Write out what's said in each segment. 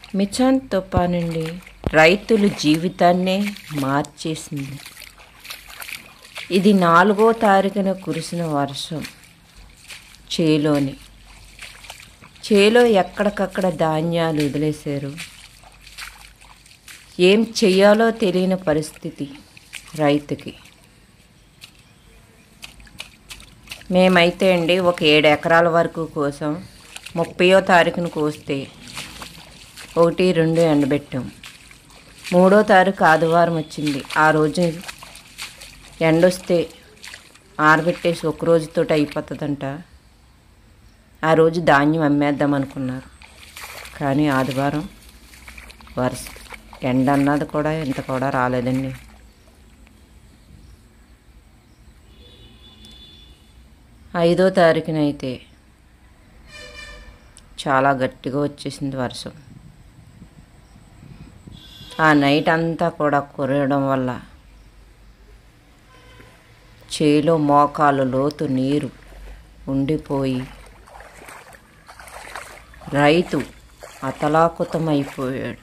మిచాన్ తుఫానండి రైతుల జీవితాన్నే మార్చేసింది ఇది నాలుగో తారీఖున కురిసిన వర్షం చేలోని చేలో ఎక్కడికక్కడ ధాన్యాలు వదిలేశారు ఏం చెయ్యాలో తెలియని పరిస్థితి రైతుకి మేమైతే అండి ఒక ఏడు ఎకరాల వరకు కోసం ముప్పయో తారీఖున కోస్తే ఒకటి రెండు ఎండబెట్టాం మూడో తారీఖు ఆదివారం వచ్చింది ఆ రోజు ఎండొస్తే ఆరబెట్టేసి ఒక రోజుతో అయిపోతుందంట ఆ రోజు ధాన్యం అమ్మేద్దాం అనుకున్నారు కానీ ఆదివారం వర్ష ఎండ అన్నది కూడా ఇంత కూడా రాలేదండి ఐదో తారీఖున అయితే చాలా గట్టిగా వచ్చేసింది వర్షం ఆ నైట్ అంతా కూడా కురయడం వల్ల చేలో మోకాలు లోతు నీరు ఉండిపోయి రైతు అతలాకుతమైపోయాడు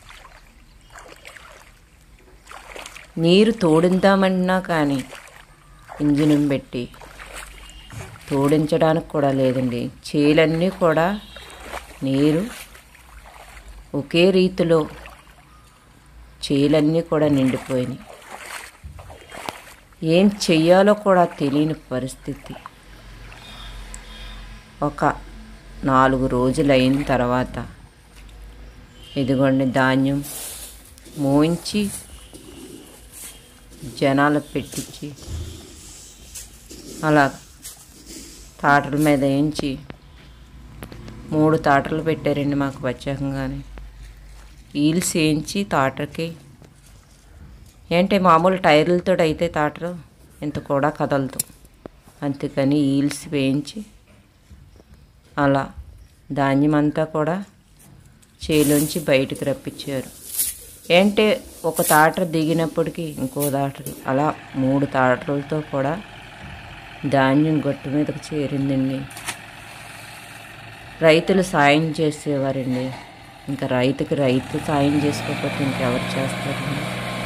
నీరు తోడిందామన్నా కానీ ఇంజినం పెట్టి తోడించడానికి కూడా లేదండి చేలన్నీ కూడా నీరు ఒకే రీతిలో చేలన్నీ కూడా నిండిపోయినాయి ఏం చెయ్యాలో కూడా తెలియని పరిస్థితి ఒక నాలుగు రోజులు అయిన తర్వాత ఇదిగోండి ధాన్యం మోయించి జనాలు పెట్టించి అలా తాటల మీద వేయించి మూడు తాటలు పెట్టారండి మాకు ప్రత్యేకంగానే ఈల్స్ వేయించి తాటకి ఏంటి మామూలు టైర్లతో అయితే తాటరు ఇంత కూడా కదలదు అందుకని ఈల్స్ వేయించి అలా ధాన్యం అంతా కూడా చేలోంచి బయటకు రప్పించారు ఏంటి ఒక తాటర దిగినప్పటికీ ఇంకో తాటరు అలా మూడు తాటరులతో కూడా ధాన్యం గట్టు మీదకి చేరిందండి రైతులు సాయం చేసేవారండి ఇంకా రైతుకి రైతు సాయం చేసుకోకపోతే ఇంకెవరు చేస్తారండి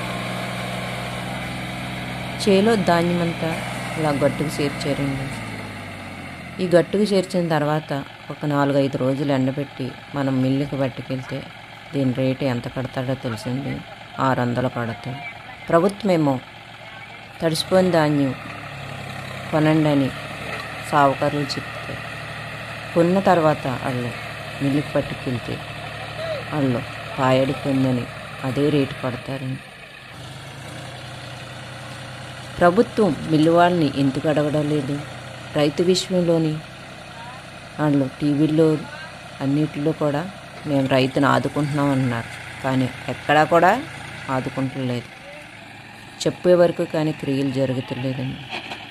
చేలో ధాన్యం అంతా ఇలా గట్టుకు చేర్చారండి ఈ గట్టుకు చేర్చిన తర్వాత ఒక నాలుగైదు రోజులు ఎండబెట్టి మనం మిల్లుకి పట్టుకెళ్తే దీని రేటు ఎంత కడతాడో తెలిసింది ఆరు వందలు కడతాడు ప్రభుత్వమేమో తడిసిపోయిన ధాన్యం కొనండి అని సావుకారులు చెప్తే కొన్న తర్వాత వాళ్ళు మిల్లుకి పట్టుకెళ్తే వాళ్ళు పాయడిపోయిందని అదే రేటు పడతారండి ప్రభుత్వం మిల్లు వాళ్ళని ఎందుకు అడగడం లేదు రైతు విషయంలోని వాళ్ళు టీవీల్లో అన్నిటిలో కూడా మేము రైతుని ఆదుకుంటున్నాం అన్నారు కానీ ఎక్కడా కూడా ఆదుకుంటలేదు చెప్పే వరకు కానీ క్రియలు జరుగుతలేదండి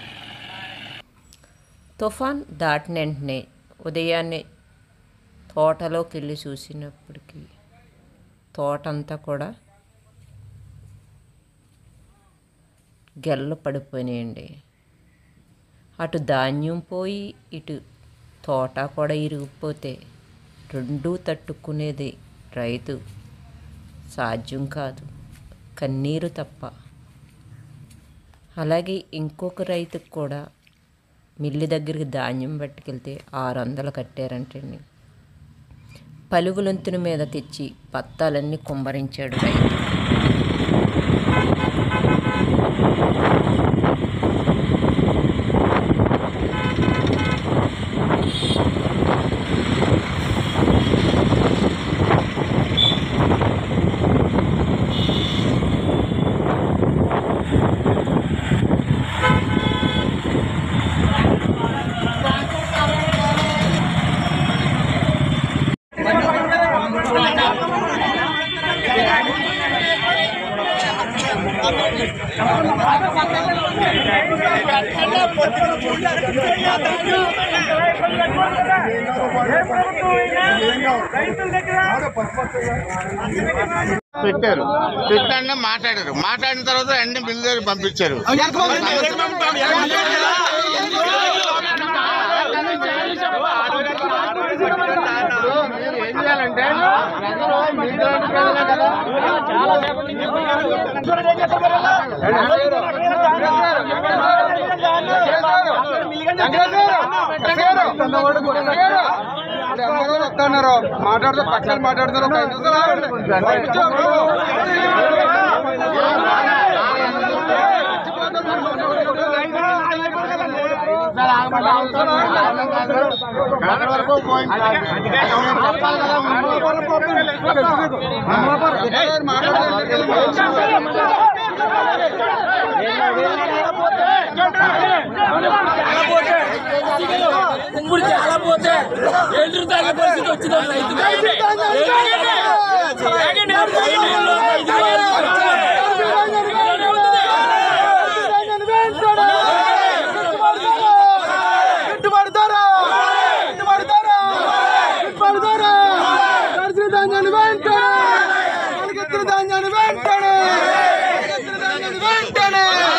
తుఫాన్ దాటిన వెంటనే ఉదయాన్నే తోటలోకి వెళ్ళి చూసినప్పటికీ తోటంతా కూడా గెల్ల పడిపోయినాయండి అటు ధాన్యం పోయి ఇటు తోట కూడా ఇరిగిపోతే రెండూ తట్టుకునేది రైతు సాధ్యం కాదు కన్నీరు తప్ప అలాగే ఇంకొక రైతుకు కూడా మిల్లు దగ్గరికి ధాన్యం పట్టుకెళ్తే ఆరు వందలు కట్టారంటండి పలుగులొంతున మీద తెచ్చి పత్తాలన్నీ కుమ్మరించాడు రైతు పెట్టారు పెట్టానే మాట్లాడారు మాట్లాడిన తర్వాత అన్ని బిల్లు దగ్గర పంపించారు మీరు ఏం చేయాలంటే ప్రజలు వస్తున్నారు మాట్లాడుతూ పక్షాలు మాట్లాడుతున్నారు ఒక ఐదు నిమిషాలు ఆగండి. ఇప్పుడు చాలా పోతే ఎదురు తాగే పరిస్థితి వచ్చింది రైతు పెట్టుబడతారా పెట్టుబడతారా పెట్టుబడతారా దర్శన ధాన్యాన్ని వెంటనే మొలకెత్తిన ధాన్యాన్ని వెంటనే మొలకెత్తిన ధాన్యాన్ని వెంటనే